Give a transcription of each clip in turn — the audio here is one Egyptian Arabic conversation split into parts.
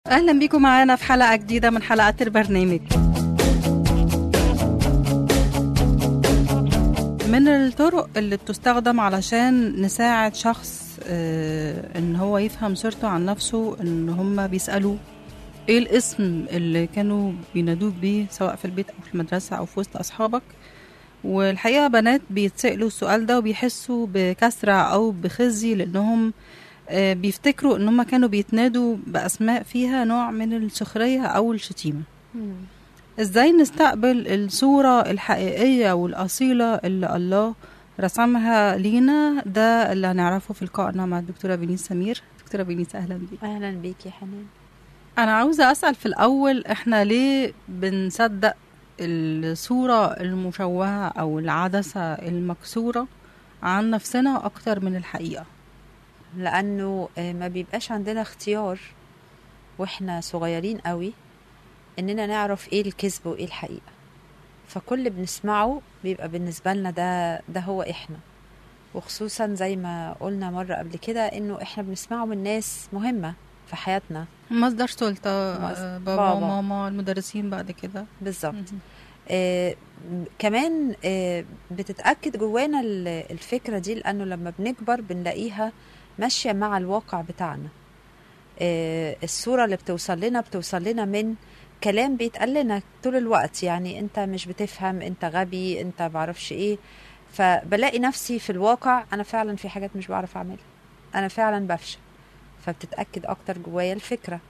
اهلا بيكم معانا في حلقه جديده من حلقات البرنامج من الطرق اللي بتستخدم علشان نساعد شخص آه، ان هو يفهم سيرته عن نفسه ان هم بيسالوه ايه الاسم اللي كانوا بينادوك بيه سواء في البيت او في المدرسه او في وسط اصحابك والحقيقه بنات بيتسالوا السؤال ده وبيحسوا بكسره او بخزي لانهم آه، بيفتكروا ان هم كانوا بيتنادوا باسماء فيها نوع من السخريه او الشتيمه ازاي نستقبل الصوره الحقيقيه والاصيله اللي الله رسمها لينا ده اللي هنعرفه في لقائنا مع الدكتوره بنيس سمير دكتوره بنيس اهلا بيك اهلا بيك يا حنان انا عاوزه اسال في الاول احنا ليه بنصدق الصوره المشوهه او العدسه المكسوره عن نفسنا اكتر من الحقيقه لانه آه، ما بيبقاش عندنا اختيار واحنا صغيرين قوي اننا نعرف ايه الكذب وايه الحقيقه فكل اللي بنسمعه بيبقى بالنسبه لنا ده ده هو احنا وخصوصا زي ما قلنا مره قبل كده انه احنا بنسمعه من ناس مهمه في حياتنا مصدر سلطه مصدر- آه، بابا بابا. وماما المدرسين بعد كده بالظبط مهم. آه كمان آه بتتأكد جوانا ال- الفكرة دي لأنه لما بنكبر بنلاقيها ماشية مع الواقع بتاعنا آه الصورة اللي بتوصل لنا بتوصل لنا من كلام بيتقال لنا طول الوقت يعني انت مش بتفهم انت غبي انت بعرفش ايه فبلاقي نفسي في الواقع انا فعلا في حاجات مش بعرف اعملها انا فعلا بفشل فبتتأكد اكتر جوايا الفكرة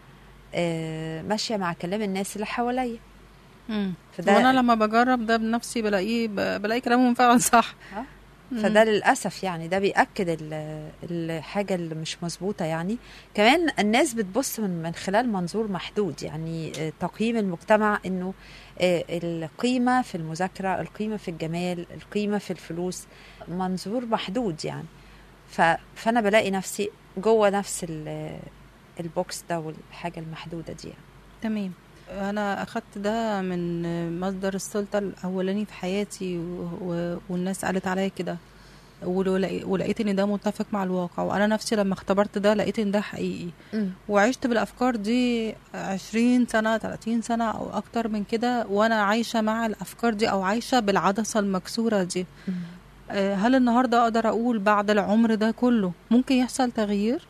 آه ماشية مع كلام الناس اللي حواليا مم. فده وانا لما بجرب ده بنفسي بلاقيه ب- بلاقي كلامهم فعلا صح آه. مم. فده للاسف يعني ده بياكد ال- الحاجه اللي مش مظبوطه يعني كمان الناس بتبص من من خلال منظور محدود يعني آه، تقييم المجتمع انه آه، القيمه في المذاكره القيمه في الجمال القيمه في الفلوس منظور محدود يعني ف- فانا بلاقي نفسي جوه نفس ال- البوكس ده والحاجه المحدوده دي يعني. تمام انا اخدت ده من مصدر السلطه الاولاني في حياتي و... و... والناس قالت عليا كده ولقي- ولقيت ان ده متفق مع الواقع وانا نفسي لما اختبرت ده لقيت ان ده حقيقي وعشت بالافكار دي عشرين سنه 30 سنه او اكتر من كده وانا عايشه مع الافكار دي او عايشه بالعدسه المكسوره دي آه، هل النهارده اقدر اقول بعد العمر ده كله ممكن يحصل تغيير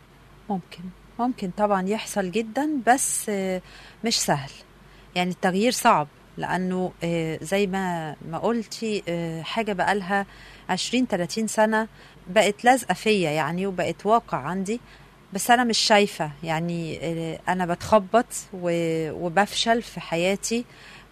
ممكن ممكن طبعا يحصل جدا بس آه، مش سهل يعني التغيير صعب لانه آه، زي ما ما قلتي آه، حاجه بقالها 20 30 سنه بقت لازقه فيا يعني وبقت واقع عندي بس انا مش شايفه يعني آه، انا بتخبط و- وبفشل في حياتي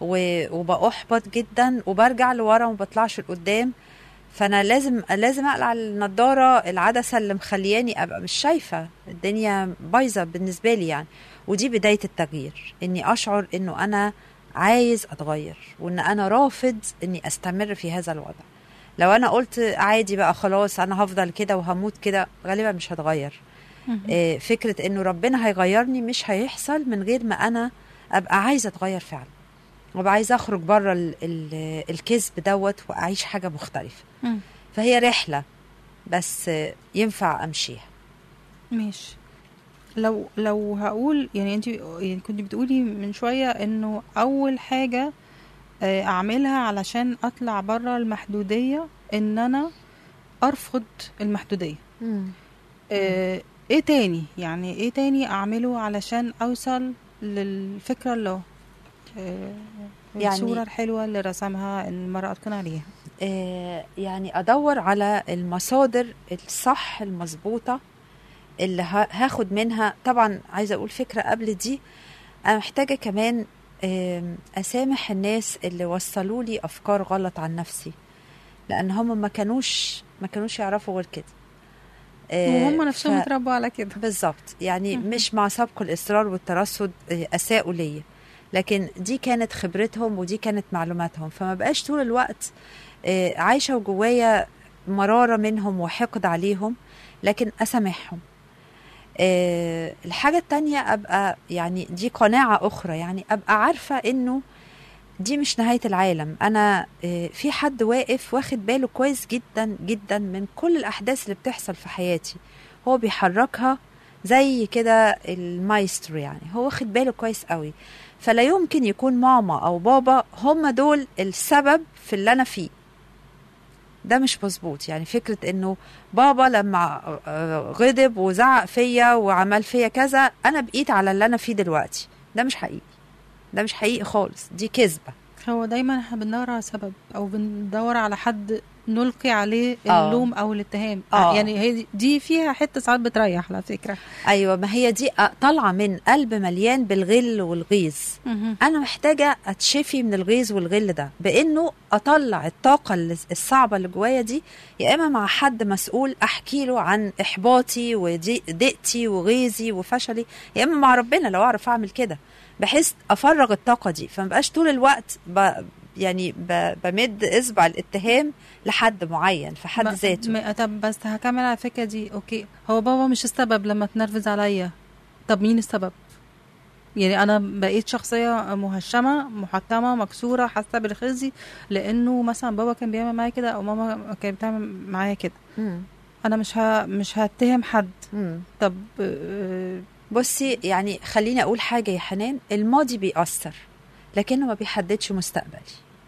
و- وبأحبط جدا وبرجع لورا وما بطلعش لقدام فانا لازم لازم اقلع النضاره العدسه اللي مخلياني ابقى مش شايفه الدنيا بايظه بالنسبه لي يعني ودي بدايه التغيير اني اشعر انه انا عايز اتغير وان انا رافض اني استمر في هذا الوضع لو انا قلت عادي بقى خلاص انا هفضل كده وهموت كده غالبا مش هتغير آه، فكره انه ربنا هيغيرني مش هيحصل من غير ما انا ابقى عايزه اتغير فعلا وابقى عايزه اخرج بره ال- ال- الكذب دوت واعيش حاجه مختلفه مم. فهي رحله بس آه، ينفع امشيها ماشي لو لو هقول يعني انت يعني كنت بتقولي من شويه انه اول حاجه آه، اعملها علشان اطلع بره المحدوديه ان انا ارفض المحدوديه آه، ايه تاني يعني ايه تاني اعمله علشان اوصل للفكره اللي هو آه، يعني- الصوره الحلوه اللي رسمها المراه اقنع عليها آه، يعني ادور على المصادر الصح المظبوطه اللي ه- هاخد منها طبعا عايزه اقول فكره قبل دي انا محتاجه كمان آم، اسامح الناس اللي وصلوا لي افكار غلط عن نفسي لان هم ما كانوش ما كانوش يعرفوا غير كده آه، وهم نفسهم ف- اتربوا على كده بالظبط يعني مهم. مش مع سبق الاصرار والترصد آه، اساءوا ليا لكن دي كانت خبرتهم ودي كانت معلوماتهم فما بقاش طول الوقت آه، عايشه وجوايا مراره منهم وحقد عليهم لكن اسامحهم آه، الحاجه التانية ابقى يعني دي قناعه اخرى يعني ابقى عارفه انه دي مش نهايه العالم انا آه، في حد واقف واخد باله كويس جدا جدا من كل الاحداث اللي بتحصل في حياتي هو بيحركها زي كده المايسترو يعني هو واخد باله كويس قوي فلا يمكن يكون ماما او بابا هم دول السبب في اللي انا فيه ده مش مظبوط يعني فكرة انه بابا لما آه، غضب وزعق فيا وعمل فيا كذا انا بقيت على اللي انا فيه دلوقتي ده مش حقيقي ده مش حقيقي خالص دي كذبة هو دايما احنا بندور على سبب او بندور على حد نلقي عليه آه. اللوم او الاتهام آه. يعني هي دي- دي فيها حته ساعات بتريح على فكره ايوه ما هي دي آه، طالعة من قلب مليان بالغل والغيظ انا محتاجه اتشفي من الغيظ والغل ده بانه اطلع الطاقه اللي- الصعبه اللي جوايا دي يا اما مع حد مسؤول احكي له عن احباطي وضيقتي وغيظي وفشلي يا اما مع ربنا لو اعرف اعمل كده بحيث افرغ الطاقه دي فما بقاش طول الوقت ب يعني ب بمد اصبع الاتهام لحد معين في حد ما- ذاته ما- طب بس هكمل على الفكره دي اوكي هو بابا مش السبب لما تنرفز عليا طب مين السبب يعني انا بقيت شخصيه مهشمه محطمه مكسوره حاسه بالخزي لانه مثلا بابا كان بيعمل معايا كده او ماما كانت بتعمل معايا كده مم. انا مش ه... مش هتهم حد مم. طب آه، بصي يعني خليني اقول حاجه يا حنان الماضي بيأثر لكنه ما بيحددش مستقبلي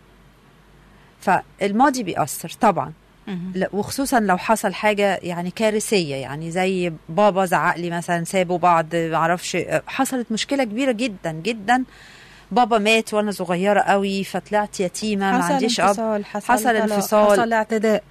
فالماضي بيأثر طبعا مهم. لا- وخصوصا لو حصل حاجه يعني كارثيه يعني زي بابا زعق لي مثلا سابوا بعض معرفش حصلت مشكله كبيره جدا جدا بابا مات وانا صغيره قوي فطلعت يتيمه ما حصل عنديش اب انفصال حصل, حصل طلاق، انفصال. حصل اعتداء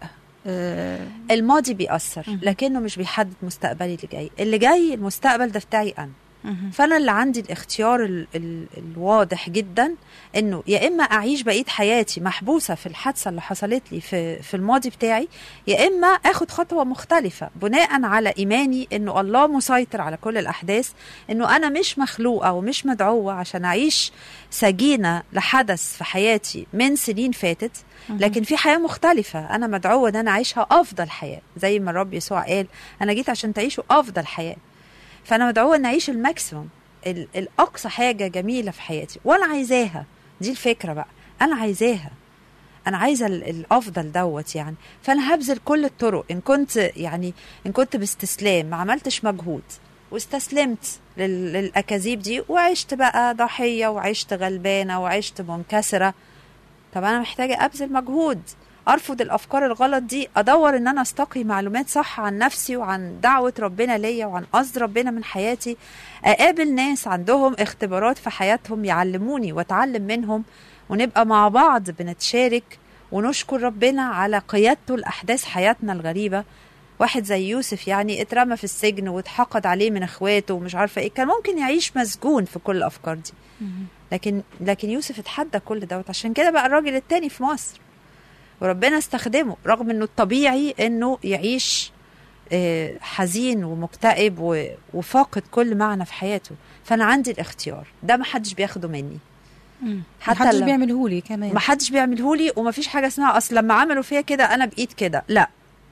آه، الماضي بيأثر مهم. لكنه مش بيحدد مستقبلي اللي جاي اللي جاي المستقبل ده بتاعي انا مهم. فانا اللي عندي الاختيار ال ال الواضح جدا انه يا اما اعيش بقيه حياتي محبوسه في الحادثه اللي حصلت لي في في الماضي بتاعي يا اما اخد خطوه مختلفه بناء على ايماني انه الله مسيطر على كل الاحداث انه انا مش مخلوقه ومش مدعوه عشان اعيش سجينه لحدث في حياتي من سنين فاتت لكن في حياه مختلفه انا مدعوه ان انا اعيشها افضل حياه زي ما الرب يسوع قال انا جيت عشان تعيشوا افضل حياه فانا مدعوه ان اعيش الماكسيموم ال- الاقصى حاجه جميله في حياتي وانا عايزاها دي الفكره بقى انا عايزاها انا عايزه ال- الافضل دوت يعني فانا هبذل كل الطرق ان كنت يعني ان كنت باستسلام ما عملتش مجهود واستسلمت لل- للاكاذيب دي وعشت بقى ضحيه وعشت غلبانه وعشت منكسره طب انا محتاجه ابذل مجهود ارفض الافكار الغلط دي ادور ان انا استقي معلومات صح عن نفسي وعن دعوه ربنا ليا وعن قصد ربنا من حياتي اقابل ناس عندهم اختبارات في حياتهم يعلموني واتعلم منهم ونبقى مع بعض بنتشارك ونشكر ربنا على قيادته لاحداث حياتنا الغريبه واحد زي يوسف يعني اترمى في السجن واتحقد عليه من اخواته ومش عارفه ايه كان ممكن يعيش مسجون في كل الافكار دي مهم. لكن لكن يوسف اتحدى كل دوت عشان كده بقى الراجل التاني في مصر وربنا استخدمه رغم انه الطبيعي انه يعيش آه، حزين ومكتئب و- وفاقد كل معنى في حياته فانا عندي الاختيار ده ما حدش بياخده مني مم. حتى محدش لو- بيعمله لي كمان ما حدش بيعمله لي وما فيش حاجه اسمها اصل لما عملوا فيا كده انا بقيت كده لا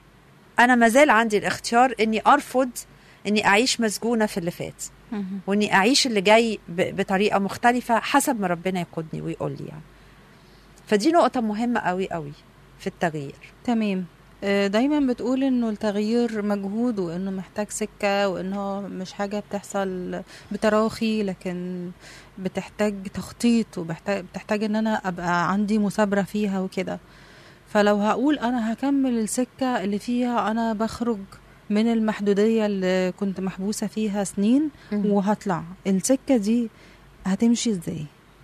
انا ما زال عندي الاختيار اني ارفض اني اعيش مسجونه في اللي فات مهم. واني اعيش اللي جاي ب- بطريقه مختلفه حسب ما ربنا يقودني ويقول لي يعني فدي نقطه مهمه قوي قوي في التغيير تمام آه، دايما بتقول انه التغيير مجهود وانه محتاج سكة وانه مش حاجة بتحصل بتراخي لكن بتحتاج تخطيط وبتحتاج بتحتاج ان انا ابقى عندي مثابرة فيها وكده فلو هقول انا هكمل السكة اللي فيها انا بخرج من المحدودية اللي كنت محبوسة فيها سنين وهطلع السكة دي هتمشي ازاي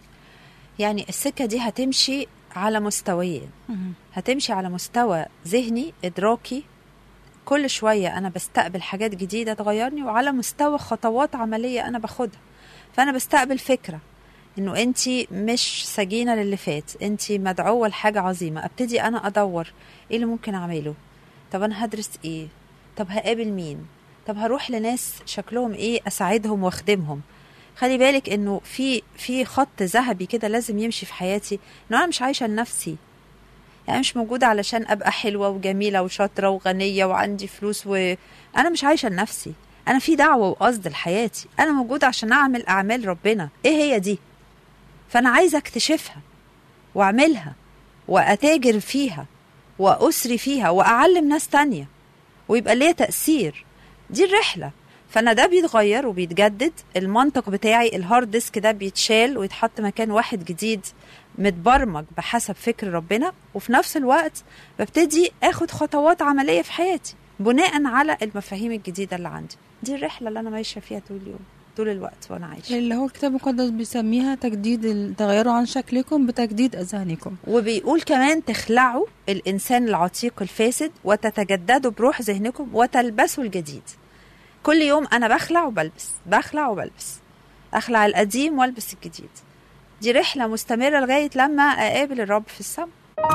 يعني السكه دي هتمشي على مستويين هتمشي على مستوى ذهني ادراكي كل شويه انا بستقبل حاجات جديده تغيرني وعلى مستوى خطوات عمليه انا باخدها فانا بستقبل فكره انه انت مش سجينه للي فات انت مدعوه لحاجه عظيمه ابتدي انا ادور ايه اللي ممكن اعمله طب انا هدرس ايه طب هقابل مين طب هروح لناس شكلهم ايه اساعدهم واخدمهم خلي بالك انه في في خط ذهبي كده لازم يمشي في حياتي انه انا مش عايشه لنفسي يعني مش موجودة علشان أبقى حلوة وجميلة وشاطرة وغنية وعندي فلوس وأنا مش عايشة لنفسي أنا في دعوة وقصد لحياتي أنا موجودة عشان أعمل أعمال ربنا إيه هي دي فأنا عايزة أكتشفها وأعملها وأتاجر فيها وأسري فيها وأعلم ناس تانية ويبقى ليا تأثير دي الرحلة فانا ده بيتغير وبيتجدد المنطق بتاعي الهارد ديسك ده بيتشال ويتحط مكان واحد جديد متبرمج بحسب فكر ربنا وفي نفس الوقت ببتدي اخد خطوات عمليه في حياتي بناء على المفاهيم الجديده اللي عندي دي الرحله اللي انا ماشيه فيها طول اليوم طول الوقت وانا عايشه اللي هو الكتاب المقدس بيسميها تجديد ال- تغيروا عن شكلكم بتجديد اذهانكم وبيقول كمان تخلعوا الانسان العتيق الفاسد وتتجددوا بروح ذهنكم وتلبسوا الجديد كل يوم انا بخلع وبلبس بخلع وبلبس اخلع القديم والبس الجديد دي رحله مستمره لغايه لما اقابل الرب في السماء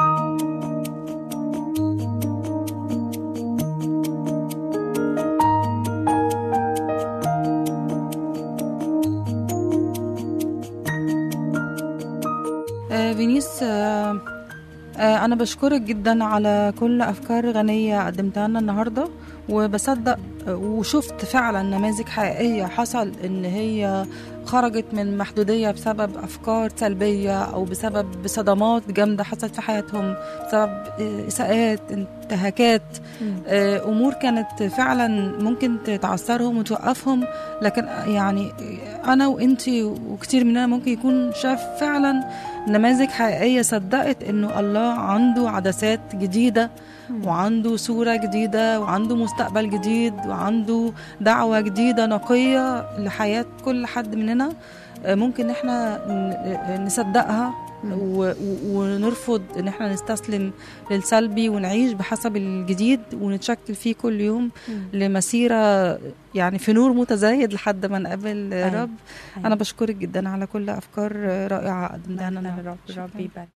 آه فينيس آه آه أنا بشكرك جدا على كل أفكار غنية قدمتها لنا النهاردة وبصدق آه، وشفت فعلا نماذج حقيقية حصل إن هي خرجت من محدودية بسبب أفكار سلبية أو بسبب صدمات جامدة حصلت في حياتهم بسبب آه، إساءات انتهاكات آه، امور كانت فعلا ممكن تعثرهم وتوقفهم لكن يعني انا وانتي وكتير مننا ممكن يكون شاف فعلا نماذج حقيقيه صدقت انه الله عنده عدسات جديده وعنده صوره جديده وعنده مستقبل جديد وعنده دعوه جديده نقيه لحياه كل حد مننا آه، ممكن احنا ن- نصدقها و- و- ونرفض ان احنا نستسلم للسلبي ونعيش بحسب الجديد ونتشكل فيه كل يوم لمسيره يعني في نور متزايد لحد ما نقابل أيوة. رب انا بشكرك جدا على كل افكار رائعه قدمتها لنا الرب شكراً. ربي يبارك